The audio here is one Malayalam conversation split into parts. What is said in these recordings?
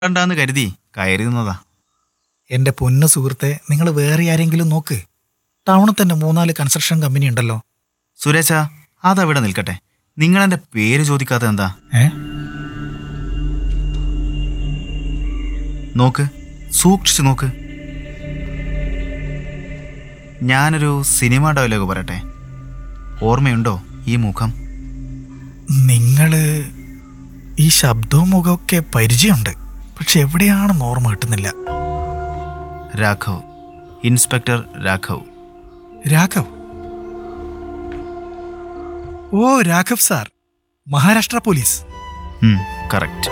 കണ്ടാന്ന് കരുതി കയറി നിന്നതാ എന്റെ പൊന്നു സുഹൃത്തെ നിങ്ങൾ വേറെ ആരെങ്കിലും നോക്ക് ടൗണിൽ തന്നെ മൂന്നാല് കൺസ്ട്രക്ഷൻ കമ്പനി ഉണ്ടല്ലോ സുരേശ അതവിടെ നിൽക്കട്ടെ നിങ്ങളെന്റെ പേര് ചോദിക്കാത്ത എന്താ ഏ നോക്ക് സൂക്ഷിച്ചു നോക്ക് ഞാനൊരു സിനിമ ഡയലോഗ് പറയട്ടെ ഓർമ്മയുണ്ടോ ഈ മുഖം നിങ്ങള് ഈ ശബ്ദവും മുഖമൊക്കെ പരിചയമുണ്ട് പക്ഷെ എവിടെയാണെന്ന് ഓർമ്മ കിട്ടുന്നില്ല രാഘവ് ഇൻസ്പെക്ടർ രാഘവ് രാഘവ് ഓ Raghav sir Maharashtra police correct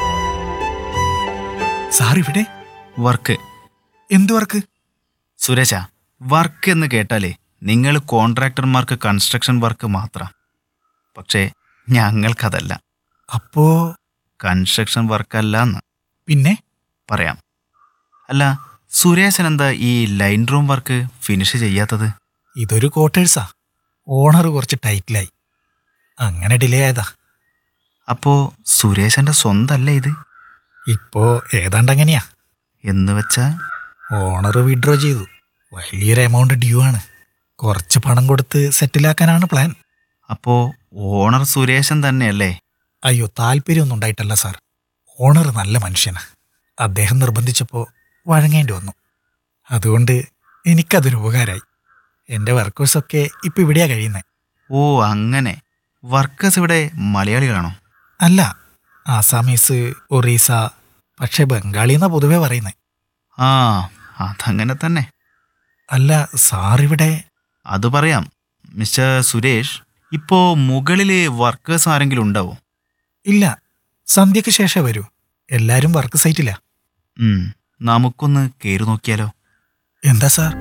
sir ഇവിടെ വർക്ക് എന്ത് വർക്ക് സുരേശ വർക്ക് എന്ന് കേട്ടാലേ നിങ്ങൾ കോൺട്രാക്ടർമാർക്ക് കൺസ്ട്രക്ഷൻ വർക്ക് മാത്രം പക്ഷേ ഞങ്ങൾക്കതല്ല അപ്പോ കൺസ്ട്രക്ഷൻ വർക്കല്ല എന്ന് പിന്നെ പറയാം അല്ല സുരേശൻ എന്താ ഈ ലൈൻ റൂം വർക്ക് ഫിനിഷ് ചെയ്യാത്തത് ഇതൊരു ക്വാർട്ടേഴ്സാ ഓണർ കുറച്ച് ടൈറ്റിലായി അങ്ങനെ ഡിലേ ആയതാ അപ്പോ സുരേശന്റെ സ്വന്തല്ലേ ഇത് ഇപ്പോ ഏതാണ്ട് അങ്ങനെയാ എന്ന് വെച്ചാ ഓണർ വിഡ്രോ ചെയ്തു വലിയൊരു എമൗണ്ട് ഡ്യൂ ആണ് കുറച്ച് പണം കൊടുത്ത് സെറ്റിലാക്കാനാണ് പ്ലാൻ അപ്പോ ഓണർ സുരേശൻ തന്നെയല്ലേ അയ്യോ താല്പര്യമൊന്നും ഉണ്ടായിട്ടല്ല സാർ ഓണർ നല്ല മനുഷ്യനാ അദ്ദേഹം നിർബന്ധിച്ചപ്പോൾ വഴങ്ങേണ്ടി വന്നു അതുകൊണ്ട് എനിക്കതൊരു ഉപകാരമായി എൻ്റെ വർക്കേഴ്സൊക്കെ ഇപ്പം ഇവിടെയാ കഴിയുന്നത് ഓ അങ്ങനെ വർക്കേഴ്സ് ഇവിടെ മലയാളികളാണോ അല്ല ആസാമീസ് ഒറീസ പക്ഷെ ബംഗാളി എന്നാ പൊതുവെ പറയുന്നത് ആ അതങ്ങനെ തന്നെ അല്ല സാർ ഇവിടെ അത് പറയാം മിസ്റ്റർ സുരേഷ് ഇപ്പോ മുകളില് വർക്കേഴ്സ് ആരെങ്കിലും ഉണ്ടാവോ ഇല്ല സന്ധ്യയ്ക്ക് ശേഷം വരൂ എല്ലാരും വർക്ക് സൈറ്റില്ല ഉം, നമുക്കൊന്ന് കയറി നോക്കിയാലോ എന്താ സാർ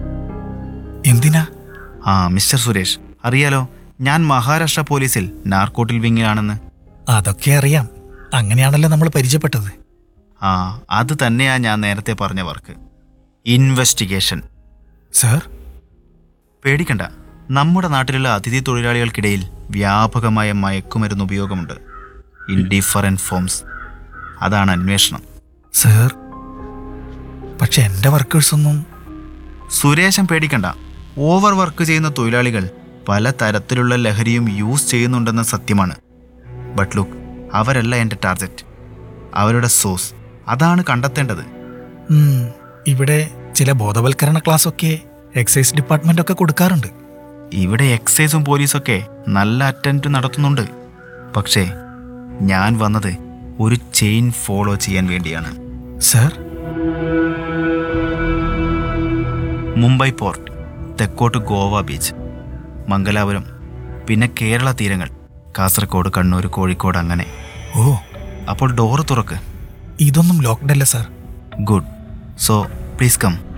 എന്തിനാ ആ മിസ്റ്റർ സുരേഷ് അറിയാലോ ഞാൻ മഹാരാഷ്ട്ര പോലീസിൽ നാർക്കോട്ടിൽ വിങ്ങിലാണെന്ന് അതൊക്കെ അറിയാം അങ്ങനെയാണല്ലോ നമ്മൾ പരിചയപ്പെട്ടത് ആ അത് തന്നെയാ ഞാൻ നേരത്തെ പറഞ്ഞ വർക്ക് ഇൻവെസ്റ്റിഗേഷൻ സാർ പേടിക്കണ്ട നമ്മുടെ നാട്ടിലുള്ള അതിഥി തൊഴിലാളികൾക്കിടയിൽ വ്യാപകമായ മയക്കുമരുന്ന് ഉപയോഗമുണ്ട് ഇൻ ഡിഫറൻറ്റ് ഫോംസ് അതാണ് അന്വേഷണം സാർ പക്ഷെ എൻ്റെ വർക്കേഴ്സൊന്നും സുരേശൻ പേടിക്കണ്ട ഓവർ വർക്ക് ചെയ്യുന്ന തൊഴിലാളികൾ പല തരത്തിലുള്ള ലഹരിയും യൂസ് ചെയ്യുന്നുണ്ടെന്ന സത്യമാണ് ബട്ട് ലുക്ക് അവരല്ല എൻ്റെ ടാർഗറ്റ് അവരുടെ സോഴ്സ് അതാണ് കണ്ടെത്തേണ്ടത് ഉം, ഇവിടെ ചില ബോധവൽക്കരണ ക്ലാസ്സൊക്കെ എക്സൈസ് ഡിപ്പാർട്ട്മെന്റ് ഒക്കെ കൊടുക്കാറുണ്ട് ഇവിടെ എക്സൈസും പോലീസൊക്കെ നല്ല അറ്റൻറ്റ് നടത്തുന്നുണ്ട് പക്ഷേ ഞാൻ വന്നത് ഒരു ചെയിൻ ഫോളോ ചെയ്യാൻ വേണ്ടിയാണ് സാർ മുംബൈ പോർട്ട് തെക്കോട്ട് ഗോവ ബീച്ച് മംഗലാപുരം പിന്നെ കേരള തീരങ്ങൾ കാസർഗോഡ് കണ്ണൂർ കോഴിക്കോട് അങ്ങനെ ഓ അപ്പോൾ ഡോറ് തുറക്ക് ഇതൊന്നും ലോക്ക്ഡ് അല്ല sir good so please come